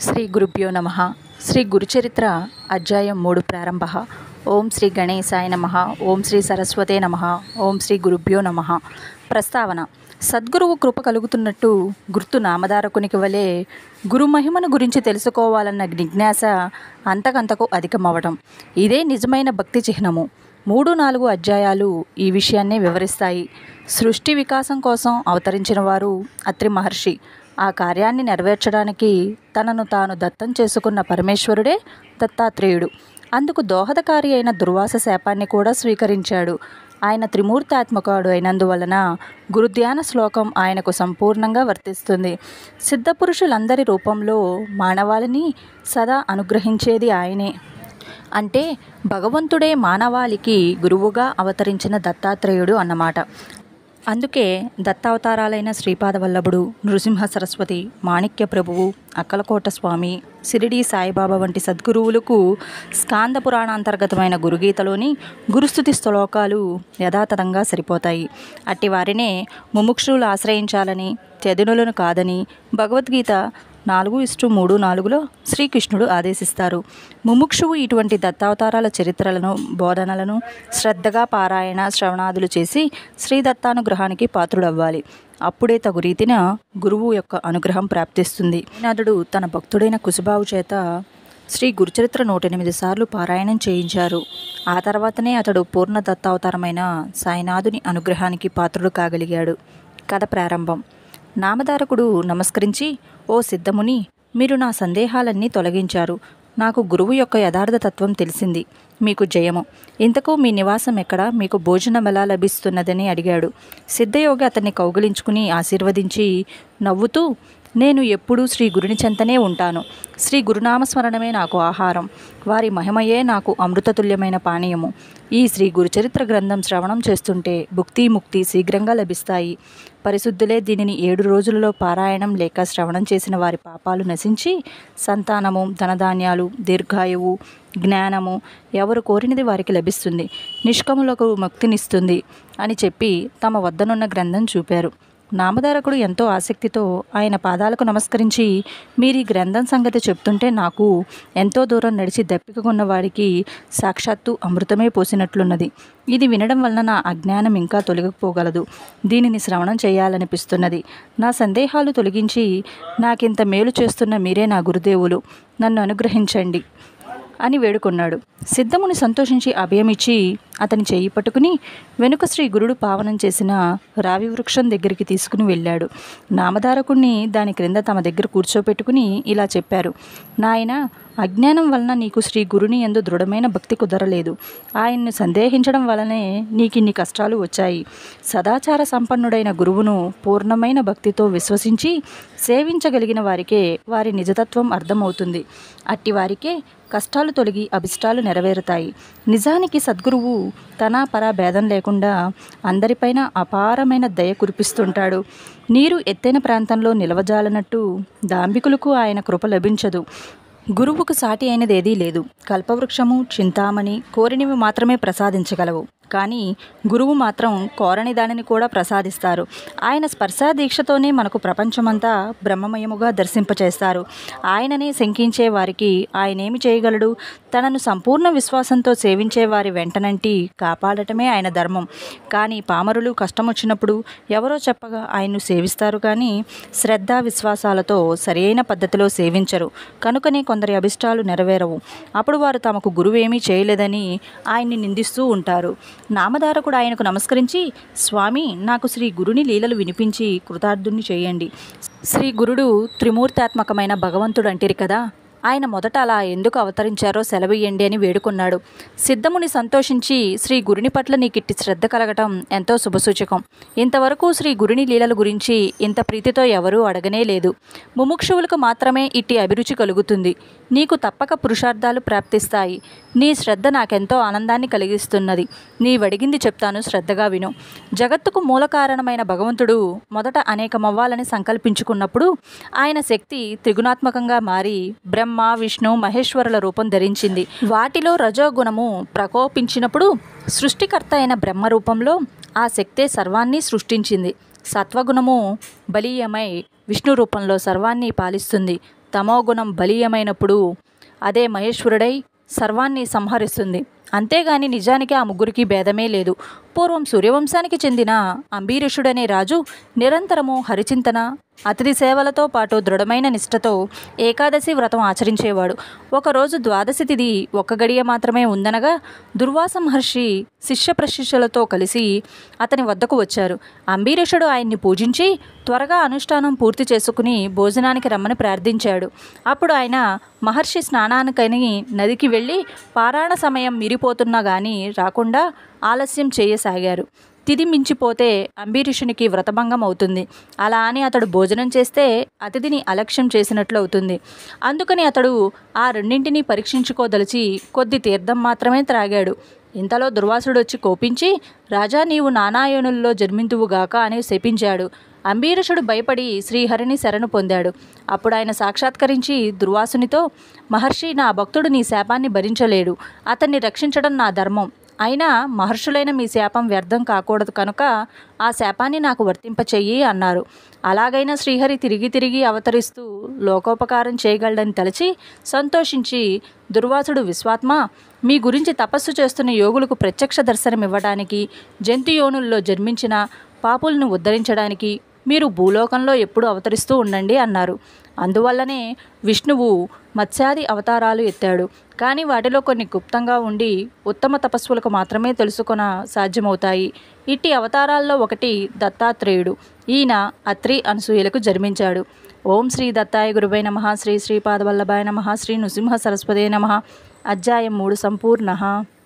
శ్రీ గురుభ్యో నమ శ్రీ గురుచరిత్ర అధ్యాయం మూడు ప్రారంభ ఓం శ్రీ గణేశాయ నమ ఓం శ్రీ సరస్వతే నమ ఓం శ్రీ గురుభ్యో నమ ప్రస్తావన సద్గురువు కృప కలుగుతున్నట్టు గుర్తు నామధారకునికి వలె గురు మహిమను గురించి తెలుసుకోవాలన్న జిజ్ఞాస అంతకంతకు అధికమవడం ఇదే నిజమైన భక్తి చిహ్నము మూడు నాలుగు అధ్యాయాలు ఈ విషయాన్నే వివరిస్తాయి సృష్టి వికాసం కోసం అవతరించిన వారు అత్రి మహర్షి ఆ కార్యాన్ని నెరవేర్చడానికి తనను తాను దత్తం చేసుకున్న పరమేశ్వరుడే దత్తాత్రేయుడు అందుకు దోహదకారి అయిన దుర్వాస శాపాన్ని కూడా స్వీకరించాడు ఆయన త్రిమూర్తాత్మకుడు అయినందువలన గురుధ్యాన శ్లోకం ఆయనకు సంపూర్ణంగా వర్తిస్తుంది సిద్ధపురుషులందరి రూపంలో మానవాళిని సదా అనుగ్రహించేది ఆయనే అంటే భగవంతుడే మానవాళికి గురువుగా అవతరించిన దత్తాత్రేయుడు అన్నమాట అందుకే దత్తావతారాలైన శ్రీపాద వల్లభుడు నృసింహ సరస్వతి మాణిక్య ప్రభువు అక్కలకోట స్వామి సిరిడి సాయిబాబా వంటి సద్గురువులకు స్కాంద పురాణాంతర్గతమైన గురుగీతలోని గురుస్థుతి శ్లోకాలు యథాతథంగా సరిపోతాయి అట్టి వారినే ముముక్షువులు ఆశ్రయించాలని త్యదినులను కాదని భగవద్గీత నాలుగు ఇష్టు మూడు నాలుగులో శ్రీకృష్ణుడు ఆదేశిస్తారు ముముక్షువు ఇటువంటి దత్తావతారాల చరిత్రలను బోధనలను శ్రద్ధగా పారాయణ శ్రవణాదులు చేసి శ్రీ దత్తానుగ్రహానికి పాత్రుడవ్వాలి అప్పుడే తగు రీతిన గురువు యొక్క అనుగ్రహం ప్రాప్తిస్తుంది నాథుడు తన భక్తుడైన కుసుబావు చేత శ్రీ గురుచరిత్ర నూట ఎనిమిది సార్లు పారాయణం చేయించారు ఆ తర్వాతనే అతడు పూర్ణ దత్తావతారమైన సాయినాథుని అనుగ్రహానికి పాత్రుడు కాగలిగాడు కథ ప్రారంభం నామధారకుడు నమస్కరించి ఓ సిద్ధముని మీరు నా సందేహాలన్నీ తొలగించారు నాకు గురువు యొక్క యథార్థ తత్వం తెలిసింది మీకు జయము ఇంతకు మీ నివాసం ఎక్కడ మీకు భోజనం ఎలా లభిస్తున్నదని అడిగాడు సిద్ధయోగి అతన్ని కౌగిలించుకుని ఆశీర్వదించి నవ్వుతూ నేను ఎప్పుడూ శ్రీ గురుని చెంతనే ఉంటాను శ్రీ గురునామస్మరణమే నాకు ఆహారం వారి మహిమయే నాకు అమృతతుల్యమైన పానీయము ఈ శ్రీ గురుచరిత్ర గ్రంథం శ్రవణం చేస్తుంటే భుక్తి ముక్తి శీఘ్రంగా లభిస్తాయి పరిశుద్ధులే దీనిని ఏడు రోజులలో పారాయణం లేక శ్రవణం చేసిన వారి పాపాలు నశించి సంతానము ధనధాన్యాలు దీర్ఘాయువు జ్ఞానము ఎవరు కోరినది వారికి లభిస్తుంది నిష్కములకు ముక్తినిస్తుంది అని చెప్పి తమ వద్దనున్న గ్రంథం చూపారు నామధారకుడు ఎంతో ఆసక్తితో ఆయన పాదాలకు నమస్కరించి మీరు ఈ గ్రంథం సంగతి చెప్తుంటే నాకు ఎంతో దూరం నడిచి దప్పికకున్న వాడికి సాక్షాత్తు అమృతమే పోసినట్లున్నది ఇది వినడం వలన నా అజ్ఞానం ఇంకా తొలగిపోగలదు దీనిని శ్రవణం చేయాలనిపిస్తున్నది నా సందేహాలు తొలగించి నాకింత మేలు చేస్తున్న మీరే నా గురుదేవులు నన్ను అనుగ్రహించండి అని వేడుకొన్నాడు సిద్ధముని సంతోషించి అభయమిచ్చి అతని చేయి పట్టుకుని వెనుక శ్రీ గురుడు పావనం చేసిన రావి వృక్షం దగ్గరికి తీసుకుని వెళ్ళాడు నామధారకుణ్ణి దాని క్రింద తమ దగ్గర కూర్చోపెట్టుకుని ఇలా చెప్పారు నాయన అజ్ఞానం వలన నీకు శ్రీ గురుని ఎందు దృఢమైన భక్తి కుదరలేదు ఆయన్ను సందేహించడం వలనే నీకు ఇన్ని కష్టాలు వచ్చాయి సదాచార సంపన్నుడైన గురువును పూర్ణమైన భక్తితో విశ్వసించి సేవించగలిగిన వారికే వారి నిజతత్వం అర్థమవుతుంది అట్టి వారికే కష్టాలు తొలగి అభిష్టాలు నెరవేరుతాయి నిజానికి సద్గురువు తన పరా భేదం లేకుండా అందరిపైన అపారమైన దయ కురిపిస్తుంటాడు నీరు ఎత్తైన ప్రాంతంలో నిలవజాలనట్టు దాంబికులకు ఆయన కృప లభించదు గురువుకు సాటి అయినది ఏదీ లేదు కల్పవృక్షము చింతామణి కోరినవి మాత్రమే ప్రసాదించగలవు కానీ గురువు మాత్రం కోరని దానిని కూడా ప్రసాదిస్తారు ఆయన స్పర్శా దీక్షతోనే మనకు ప్రపంచమంతా బ్రహ్మమయముగా దర్శింపచేస్తారు ఆయననే శంకించే వారికి ఆయనేమి చేయగలడు తనను సంపూర్ణ విశ్వాసంతో సేవించే వారి వెంటనంటి కాపాడటమే ఆయన ధర్మం కానీ పామరులు కష్టం వచ్చినప్పుడు ఎవరో చెప్పగా ఆయన్ను సేవిస్తారు కానీ శ్రద్ధ విశ్వాసాలతో సరైన పద్ధతిలో సేవించరు కనుకనే కొందరి అభిష్టాలు నెరవేరవు అప్పుడు వారు తమకు గురువేమీ చేయలేదని ఆయన్ని నిందిస్తూ ఉంటారు నామధారకుడు ఆయనకు నమస్కరించి స్వామి నాకు శ్రీ గురుని లీలలు వినిపించి కృతార్థుని చేయండి శ్రీ గురుడు త్రిమూర్తాత్మకమైన భగవంతుడు అంటిరి కదా ఆయన మొదట అలా ఎందుకు అవతరించారో సెలవియ్యండి అని వేడుకున్నాడు సిద్ధముని సంతోషించి శ్రీ గురుని పట్ల నీకిట్టి శ్రద్ధ కలగటం ఎంతో శుభసూచకం ఇంతవరకు శ్రీ గురుని లీలల గురించి ఇంత ప్రీతితో ఎవరూ అడగనే లేదు ముముక్షువులకు మాత్రమే ఇట్టి అభిరుచి కలుగుతుంది నీకు తప్పక పురుషార్థాలు ప్రాప్తిస్తాయి నీ శ్రద్ధ నాకెంతో ఆనందాన్ని కలిగిస్తున్నది నీవడిగింది చెప్తాను శ్రద్ధగా విను జగత్తుకు మూల కారణమైన భగవంతుడు మొదట అనేకమవ్వాలని సంకల్పించుకున్నప్పుడు ఆయన శక్తి త్రిగుణాత్మకంగా మారి బ్రహ్మ విష్ణు మహేశ్వరుల రూపం ధరించింది వాటిలో రజోగుణము ప్రకోపించినప్పుడు సృష్టికర్త అయిన బ్రహ్మ రూపంలో ఆ శక్తే సర్వాన్ని సృష్టించింది సత్వగుణము బలీయమై విష్ణు రూపంలో సర్వాన్ని పాలిస్తుంది తమోగుణం బలీయమైనప్పుడు అదే మహేశ్వరుడై సర్వాన్ని సంహరిస్తుంది అంతేగాని నిజానికి ఆ ముగ్గురికి భేదమే లేదు పూర్వం సూర్యవంశానికి చెందిన అంబీరీషుడనే రాజు నిరంతరము హరిచింతన అతిథి సేవలతో పాటు దృఢమైన నిష్ఠతో ఏకాదశి వ్రతం ఆచరించేవాడు ఒకరోజు ద్వాదశి తిథి ఒక్క గడియ మాత్రమే ఉందనగా దుర్వాస మహర్షి శిష్య ప్రశిష్యులతో కలిసి అతని వద్దకు వచ్చారు అంబీరీషుడు ఆయన్ని పూజించి త్వరగా అనుష్ఠానం పూర్తి చేసుకుని భోజనానికి రమ్మని ప్రార్థించాడు అప్పుడు ఆయన మహర్షి స్నానానికని నదికి వెళ్ళి పారాయణ సమయం మిరిపోతున్నా గాని రాకుండా ఆలస్యం చేయసాగారు తిది మించిపోతే అంబీరీషునికి వ్రతభంగం అవుతుంది అలా అని అతడు భోజనం చేస్తే అతిథిని అలక్ష్యం చేసినట్లు అవుతుంది అందుకని అతడు ఆ రెండింటినీ పరీక్షించుకోదలిచి కొద్ది తీర్థం మాత్రమే త్రాగాడు ఇంతలో దుర్వాసుడు వచ్చి కోపించి రాజా నీవు నానాయోనుల్లో జన్మింతువుగాక అని శపించాడు అంబీరషుడు భయపడి శ్రీహరిని శరణు పొందాడు అప్పుడు ఆయన సాక్షాత్కరించి దుర్వాసునితో మహర్షి నా భక్తుడు నీ శాపాన్ని భరించలేడు అతన్ని రక్షించడం నా ధర్మం అయినా మహర్షులైన మీ శాపం వ్యర్థం కాకూడదు కనుక ఆ శాపాన్ని నాకు వర్తింపచెయ్యి అన్నారు అలాగైనా శ్రీహరి తిరిగి తిరిగి అవతరిస్తూ లోకోపకారం చేయగలడని తలచి సంతోషించి దుర్వాసుడు విశ్వాత్మ మీ గురించి తపస్సు చేస్తున్న యోగులకు ప్రత్యక్ష దర్శనం ఇవ్వడానికి జంతు యోనుల్లో జన్మించిన పాపులను ఉద్ధరించడానికి మీరు భూలోకంలో ఎప్పుడు అవతరిస్తూ ఉండండి అన్నారు అందువల్లనే విష్ణువు మత్స్యాది అవతారాలు ఎత్తాడు కానీ వాటిలో కొన్ని గుప్తంగా ఉండి ఉత్తమ తపస్సులకు మాత్రమే తెలుసుకొన సాధ్యమవుతాయి ఇట్టి అవతారాల్లో ఒకటి దత్తాత్రేయుడు ఈయన అత్రి అనసూయలకు జన్మించాడు ఓం శ్రీ దత్తాయ గురువై నమ శ్రీ శ్రీపాదవల్లభాయ నమ శ్రీ నృసింహ సరస్వతే నమ అధ్యాయం మూడు సంపూర్ణ